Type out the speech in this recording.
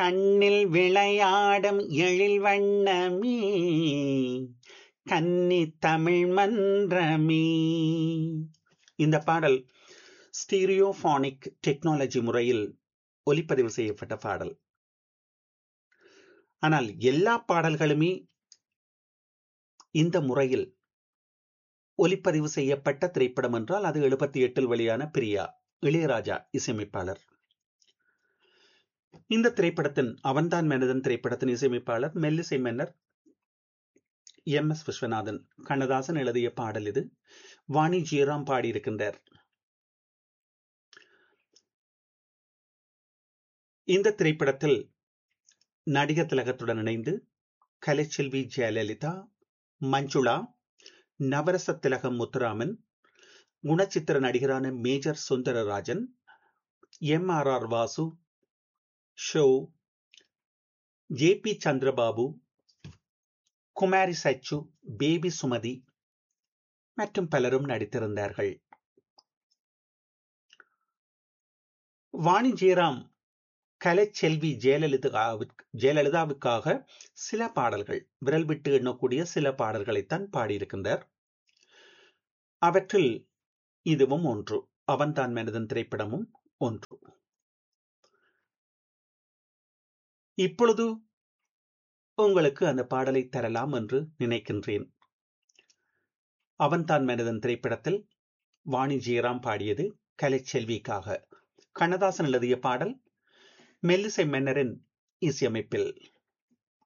கண்ணில் விளையாடும் எழில் வண்ணமே கன்னி தமிழ் மன்றமே இந்த பாடல் ஸ்டீரியோபானிக் டெக்னாலஜி முறையில் ஒலிப்பதிவு செய்யப்பட்ட பாடல் ஆனால் எல்லா பாடல்களுமே இந்த முறையில் ஒலிப்பதிவு செய்யப்பட்ட திரைப்படம் என்றால் அது எழுபத்தி எட்டில் வெளியான பிரியா இளையராஜா இசையமைப்பாளர் இந்த திரைப்படத்தின் அவன்தான் மனிதன் திரைப்படத்தின் இசையமைப்பாளர் மெல்லிசை மன்னர் எம் எஸ் விஸ்வநாதன் கண்ணதாசன் எழுதிய பாடல் இது வாணி ஜீராம் பாடியிருக்கின்றார் இந்த திரைப்படத்தில் நடிகர் திலகத்துடன் இணைந்து கலைச்செல்வி ஜெயலலிதா மஞ்சுளா நவரச திலகம் முத்துராமன் குணச்சித்திர நடிகரான major Sundararajan M R R Vasu Cho J P Chandrababu Kumari Sachu baby Sumathi மற்றும் பலரும் நடித்திருந்தார்கள் வாணி ஜெயராம் கலைச்செல்வி ஜெயலலிதா ஜெயலலிதாவுக்காக சில பாடல்கள் விரல் விட்டு எண்ணக்கூடிய சில பாடல்களைத்தான் பாடியிருக்கின்றார் அவற்றில் இதுவும் ஒன்று அவன்தான் மனிதன் திரைப்படமும் ஒன்று இப்பொழுது உங்களுக்கு அந்த பாடலை தரலாம் என்று நினைக்கின்றேன் அவன்தான் மனிதன் திரைப்படத்தில் வாணி ஜெயராம் பாடியது கலைச்செல்விக்காக கண்ணதாசன் எழுதிய பாடல் மெல்லிசை மன்னரின் இசையமைப்பில்